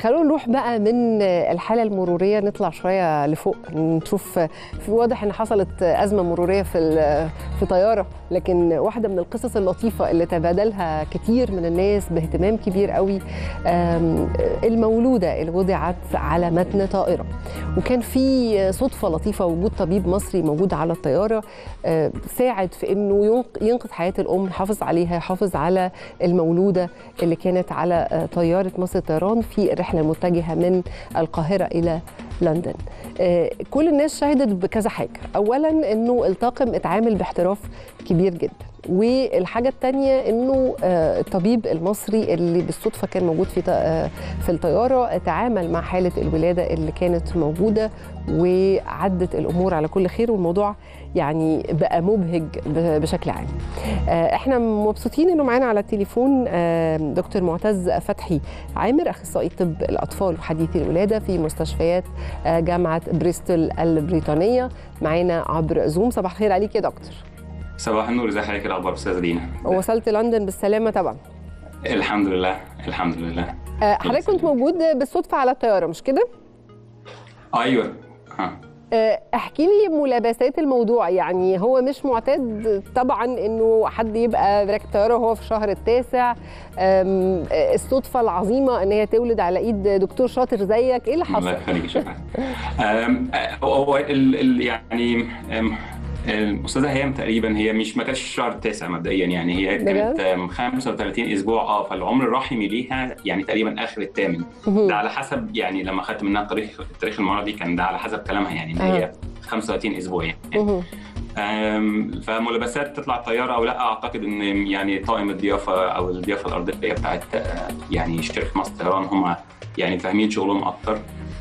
خلونا نروح بقى من الحاله المروريه نطلع شويه لفوق نشوف في واضح ان حصلت ازمه مروريه في في طياره لكن واحده من القصص اللطيفه اللي تبادلها كتير من الناس باهتمام كبير قوي المولوده اللي وضعت على متن طائره وكان في صدفه لطيفه وجود طبيب مصري موجود على الطياره ساعد في انه ينقذ حياه الام يحافظ عليها يحافظ على المولوده اللي كانت على طياره مصر الطيران في الرحله المتجهه من القاهره الى لندن كل الناس شهدت بكذا حاجه اولا انه الطاقم اتعامل باحتراف كبير جدا والحاجه الثانيه انه الطبيب المصري اللي بالصدفه كان موجود في في الطياره تعامل مع حاله الولاده اللي كانت موجوده وعدت الامور على كل خير والموضوع يعني بقى مبهج بشكل عام احنا مبسوطين انه معانا على التليفون دكتور معتز فتحي عامر اخصائي طب الاطفال وحديثي الولاده في مستشفيات جامعه بريستول البريطانيه معانا عبر زوم صباح الخير عليك يا دكتور صباح النور ازي حضرتك الاخبار استاذه دينا وصلت لندن بالسلامه طبعا الحمد لله الحمد لله حضرتك كنت موجود بالصدفه على الطياره مش كده ايوه ها احكي لي ملابسات الموضوع يعني هو مش معتاد طبعا انه حد يبقى راكب طياره وهو في الشهر التاسع الصدفه العظيمه ان هي تولد على ايد دكتور شاطر زيك ايه اللي حصل؟ الله يخليك شكرا هو يعني الاستاذه هيام تقريبا هي مش ما كانتش الشهر التاسع مبدئيا يعني هي كانت 35 اسبوع اه فالعمر الرحمي ليها يعني تقريبا اخر الثامن ده على حسب يعني لما خدت منها تاريخ تاريخ المرضي كان ده على حسب كلامها يعني ان هي 35 اسبوع يعني فملابسات تطلع الطياره او لا اعتقد ان يعني طاقم الضيافه او الضيافه الارضيه بتاعت يعني شركه مصر طيران هم يعني فاهمين شغلهم اكتر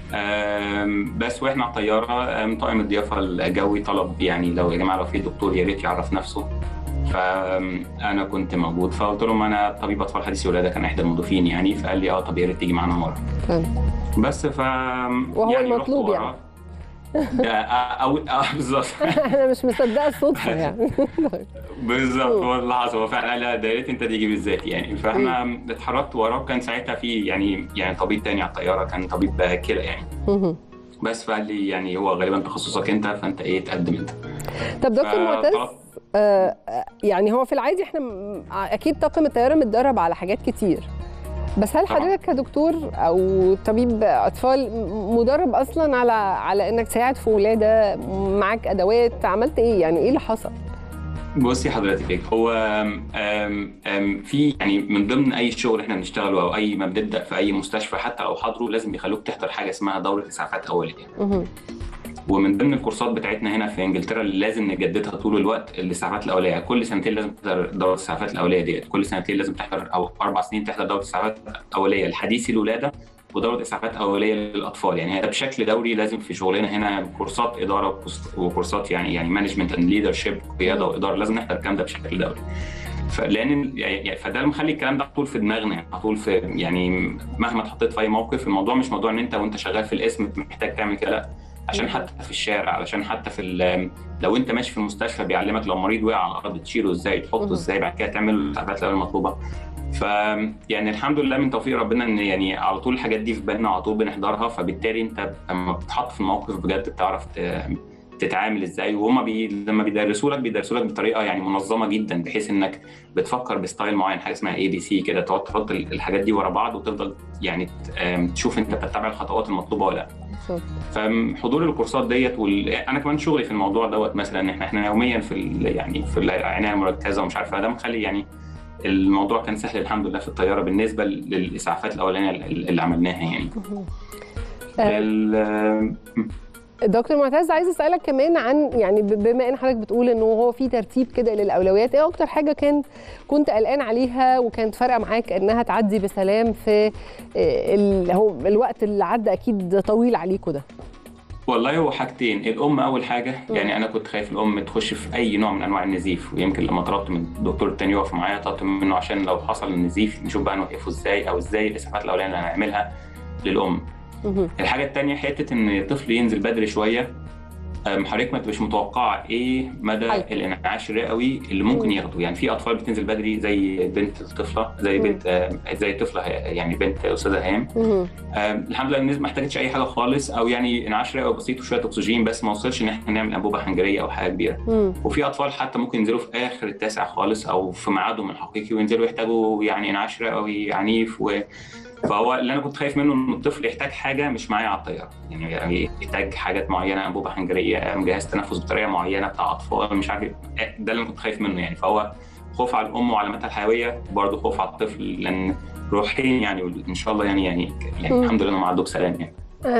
بس واحنا على الطياره طاقم الضيافه الجوي طلب يعني لو يا جماعه لو في دكتور يا ريت يعرف نفسه فانا كنت موجود فقلت لهم انا طبيب اطفال حديث ولاده كان احدى المضيفين يعني فقال لي اه طب يا ريت تيجي معانا مره بس ف وهو يعني المطلوب يعني او اه بالظبط انا مش مصدقه الصدفه يعني بالظبط هو اللي حصل هو فعلا قال لا ده يا ريت انت تيجي بالذات يعني فاحنا اتحركت وراه كان ساعتها في يعني يعني طبيب تاني على الطياره كان طبيب كلى يعني بس فقال لي يعني هو غالبا تخصصك انت فانت ايه تقدم انت طب دكتور معتز آه يعني هو في العادي احنا اكيد طاقم الطياره متدرب على حاجات كتير بس هل حضرتك كدكتور او طبيب اطفال مدرب اصلا على على انك تساعد في ولاده معاك ادوات عملت ايه يعني ايه اللي حصل بصي حضرتك هو أم أم في يعني من ضمن اي شغل احنا بنشتغله او اي ما بنبدا في اي مستشفى حتى لو حضروا لازم يخلوك تحضر حاجه اسمها دوره اسعافات اوليه ومن ضمن الكورسات بتاعتنا هنا في انجلترا اللي لازم نجددها طول الوقت الاسعافات الاوليه كل سنتين لازم تحضر دوره الاسعافات الاوليه ديت كل سنتين لازم تحضر او اربع سنين تحضر دوره اسعافات اوليه لحديثي الولاده ودوره اسعافات اوليه للاطفال يعني هذا بشكل دوري لازم في شغلنا هنا كورسات اداره وكورسات يعني يعني مانجمنت اند ليدرشيب قياده واداره لازم نحضر الكلام ده بشكل دوري فلان يعني فده اللي مخلي الكلام ده على طول في دماغنا يعني على طول في يعني مهما اتحطيت في اي موقف الموضوع مش موضوع ان انت وانت شغال في الاسم محتاج تعمل كده لا عشان حتى في الشارع علشان حتى في لو انت ماشي في المستشفى بيعلمك لو مريض وقع على الارض تشيله ازاي تحطه ازاي بعد كده تعمل الاسعافات المطلوبه ف يعني الحمد لله من توفيق ربنا ان يعني على طول الحاجات دي في بالنا على طول بنحضرها فبالتالي انت لما بتتحط في الموقف بجد بتعرف تتعامل ازاي وهما بي... لما بيدرسوا لك بيدرسوا لك بطريقه يعني منظمه جدا بحيث انك بتفكر بستايل معين حاجه اسمها اي بي سي كده تقعد تحط الحاجات دي ورا بعض وتفضل يعني تشوف انت بتتبع الخطوات المطلوبه ولا لا فحضور الكورسات ديت وال... انا كمان شغلي في الموضوع دوت مثلا احنا احنا يوميا في ال... يعني في العنايه المركزه ومش عارف ده مخلي يعني الموضوع كان سهل الحمد لله في الطياره بالنسبه للاسعافات الاولانيه اللي عملناها يعني ال... دكتور معتز عايز اسالك كمان عن يعني بما ان حضرتك بتقول انه هو في ترتيب كده للاولويات ايه اكتر حاجه كان كنت قلقان عليها وكانت فارقه معاك انها تعدي بسلام في ال... هو الوقت اللي عدى اكيد طويل عليكم ده والله هو حاجتين الام اول حاجه يعني انا كنت خايف الام تخش في اي نوع من انواع النزيف ويمكن لما طلبت من الدكتور التاني يقف معايا طلبت منه عشان لو حصل النزيف نشوف بقى نوقفه ازاي او ازاي الاسعافات الاولانيه اللي هنعملها للام الحاجه الثانيه حته ان الطفل ينزل بدري شويه حضرتك ما تبقاش متوقعه ايه مدى حلو. الانعاش الرئوي اللي ممكن مم. ياخده يعني في اطفال بتنزل بدري زي بنت الطفله زي مم. بنت آه، زي طفله يعني بنت استاذه هام مهم. آم، الحمد لله الناس ما احتاجتش اي حاجه خالص او يعني انعاش رئوي بسيط وشويه اكسجين بس ما وصلش ان احنا نعمل انبوبه حنجريه او حاجه كبيره مم. وفي اطفال حتى ممكن ينزلوا في اخر التاسع خالص او في ميعادهم الحقيقي وينزلوا يحتاجوا يعني انعاش رئوي عنيف و... فهو اللي انا كنت خايف منه ان الطفل يحتاج حاجه مش معايا على الطياره يعني يعني يحتاج حاجات معينه انبوبه حنجريه جهاز تنفس بطريقه معينه بتاع اطفال مش عارف إيه. ده اللي انا كنت خايف منه يعني فهو خوف على الام وعلاماتها الحيويه برضه خوف على الطفل لان روحين يعني ان شاء الله يعني يعني, يعني مم. الحمد لله انهم عدوا بسلام يعني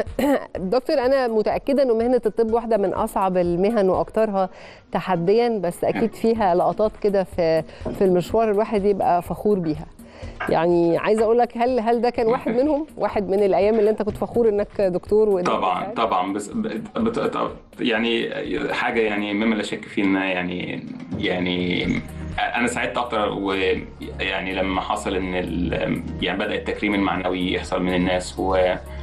دكتور انا متاكده ان مهنه الطب واحده من اصعب المهن واكثرها تحديا بس اكيد فيها لقطات كده في في المشوار الواحد يبقى فخور بيها يعني عايزه اقول لك هل هل ده كان واحد منهم واحد من الايام اللي انت كنت فخور انك دكتور وإنك طبعا بتساعد؟ طبعا بس بت- بت- يعني حاجه يعني مما لا شك فيه انها يعني يعني انا سعدت اكتر ويعني لما حصل ان ال- يعني بدا التكريم المعنوي يحصل من الناس و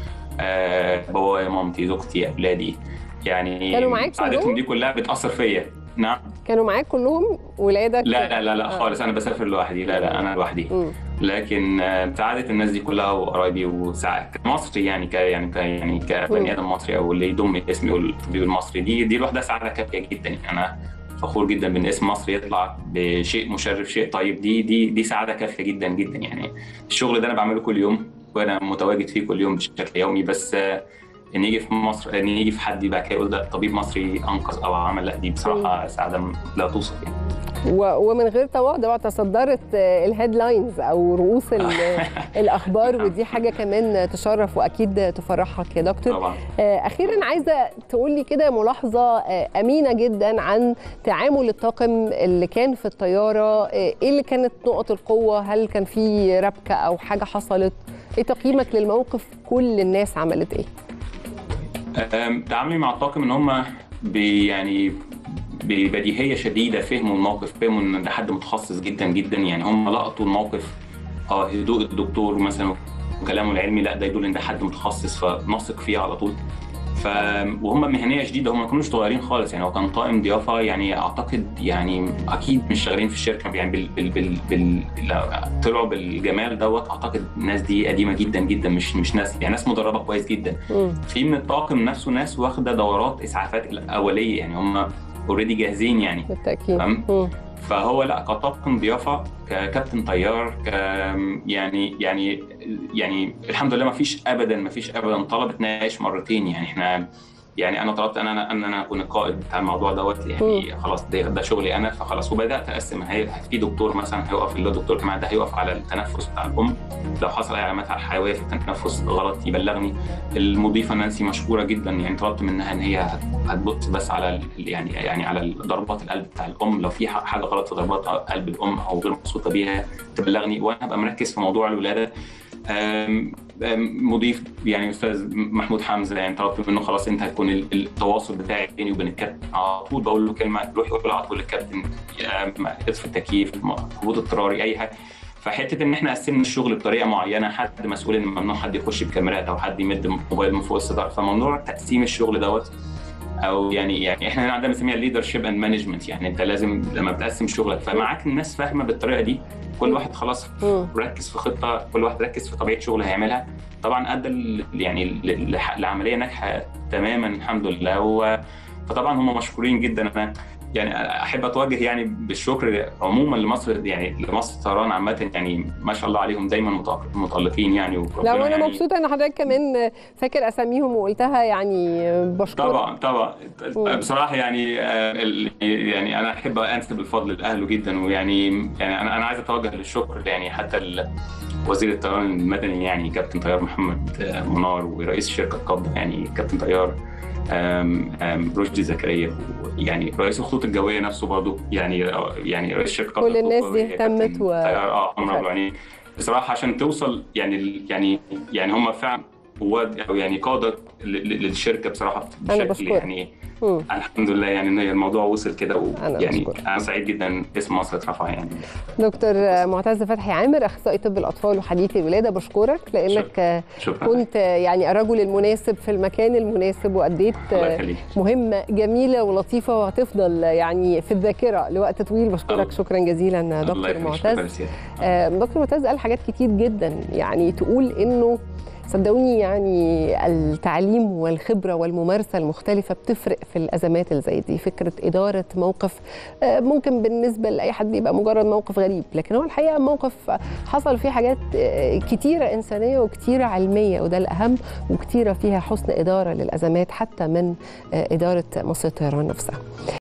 آه، بابايا مامتي زوجتي اولادي يعني كانوا معاك سعادتهم كلهم؟ دي كلها بتاثر فيا نعم كانوا معاك كلهم ولادك لا لا لا لا آه. خالص انا بسافر لوحدي لا لا انا لوحدي مم. لكن آه، سعادة الناس دي كلها وقرايبي وسع- كمصري يعني ك يعني ك يعني مم. كبني ادم مصري او اللي يضم اسمي والطبيب المصري دي دي لوحدها سعادة كافية جدا يعني انا فخور جدا بان اسم مصر يطلع بشيء مشرف شيء طيب دي دي دي سعادة كافية جدا جدا يعني الشغل ده انا بعمله كل يوم وانا متواجد فيه كل يوم بشكل يومي بس آه، ان يجي في مصر ان يجي في حد يبقى كده يقول ده طبيب مصري انقذ او عمل لا دي بصراحة سعادة لا توصف يعني و- ومن غير تواضع تصدرت آه، الهيدلاينز او رؤوس ال- الاخبار ودي حاجه كمان تشرف واكيد تفرحك يا دكتور طبعا آه، اخيرا عايزه تقول لي كده ملاحظه آه، امينه جدا عن تعامل الطاقم اللي كان في الطياره آه، ايه اللي كانت نقط القوه هل كان في ربكه او حاجه حصلت ايه تقييمك للموقف كل الناس عملت ايه أم، تعاملي مع الطاقم ان هم بي يعني ببديهيه شديده فهموا الموقف فهموا ان ده حد متخصص جدا جدا يعني هم لقطوا الموقف اه هدوء الدكتور مثلا وكلامه العلمي لا ده يدل ان ده حد متخصص فنثق فيه على طول ف وهم مهنيه شديده هم ما كانوش صغيرين خالص يعني هو كان طاقم ضيافه يعني اعتقد يعني اكيد مش شغالين في الشركه يعني بال بال بال, بال... لو طلعوا بالجمال دوت اعتقد الناس دي قديمه جدا جدا مش مش ناس يعني ناس مدربه كويس جدا مم. في من الطاقم نفسه ناس واخده دورات اسعافات الاوليه يعني هم اوريدي جاهزين يعني بالتاكيد تمام. مم. فهو لا كطاقم ضيافه ككابتن طيار ك يعني يعني يعني الحمد لله ما فيش ابدا ما فيش ابدا طلب اتناقش مرتين يعني احنا يعني انا طلبت ان انا ان انا اكون القائد بتاع الموضوع دوت يعني خلاص ده, ده شغلي انا فخلاص وبدات اقسم هي في دكتور مثلا هيقف اللي هو دكتور كمان ده هيقف على التنفس بتاع الام لو حصل اي علامات حيويه في التنفس غلط يبلغني المضيفه نانسي مشكوره جدا يعني طلبت منها ان هي هتبص بس على ال- يعني يعني على ضربات القلب بتاع الام لو في حاجه غلط في ضربات قلب الام او غير مبسوطه بيها تبلغني وانا هبقى مركز في موضوع الولاده أم- أم مضيف يعني استاذ محمود حمزه يعني طلبت منه خلاص انت هتكون ال- التواصل بتاعي بيني وبين الكابتن على طول بقول له كلمه روح يقول على طول للكابتن أم، اطفي التكييف هبوط اضطراري اي حاجه فحته ان احنا قسمنا الشغل بطريقه معينه حد مسؤول ان ممنوع حد يخش بكاميرات او حد يمد موبايل من فوق الستار فموضوع تقسيم الشغل دوت او يعني يعني احنا هنا عندنا بنسميها ليدر شيب اند مانجمنت يعني انت لازم لما بتقسم شغلك فمعاك الناس فاهمه بالطريقه دي كل واحد خلاص مم. ركز في خطه كل واحد ركز في طبيعه شغل هيعملها طبعا ادى ل- يعني ل- لح- لعمليه ناجحه تماما الحمد لله و فطبعا هم مشكورين جدا انا يعني احب اتوجه يعني بالشكر عموما لمصر يعني لمصر طيران عامه يعني ما شاء الله عليهم دايما متأ- متالقين يعني لا وربنا وانا يعني مبسوطه ان حضرتك كمان فاكر اساميهم وقلتها يعني بشكرك طبعا طبعا مم. بصراحه يعني آه، ال- يعني انا احب انسب الفضل لاهله جدا ويعني يعني انا انا عايز اتوجه للشكر يعني حتى ال- وزير الطيران المدني يعني كابتن طيار محمد آه، منار ورئيس شركه قبضه يعني كابتن طيار آم، آم، رشدي زكريا يعني رئيس الخطوط الجويه نفسه برضه يعني يعني رئيس شركه قبضه كل الناس دي الجوية كابتن اهتمت و- طيار اه عمرو أبو عينين بصراحه عشان توصل يعني ال- يعني يعني هم فعلا رواد او يعني قاده ل- ل- للشركه بصراحه أنا بشكل بشكرك. يعني مم. الحمد لله يعني ان الموضوع وصل كده أنا ويعني بشكرك. انا سعيد جدا اسم مصر اترفع يعني دكتور معتز فتحي عامر اخصائي طب الاطفال وحديث الولاده بشكرك لانك شكرا كنت يعني الرجل المناسب في المكان المناسب واديت الله يخليك مهمه جميله ولطيفه وهتفضل يعني في الذاكره لوقت طويل بشكرك الله. شكرا جزيلا الله دكتور يخليك شكرا معتز سيادة. آه، دكتور معتز قال حاجات كتير جدا يعني تقول انه صدقوني يعني التعليم والخبرة والممارسة المختلفة بتفرق في الأزمات اللي زي دي فكرة إدارة موقف آه، ممكن بالنسبة لأي حد يبقى مجرد موقف غريب لكن هو الحقيقة موقف حصل فيه حاجات آه، كتيرة إنسانية وكتيرة علمية وده الأهم وكتيرة فيها حسن إدارة للأزمات حتى من آه، إدارة مصر الطيران نفسها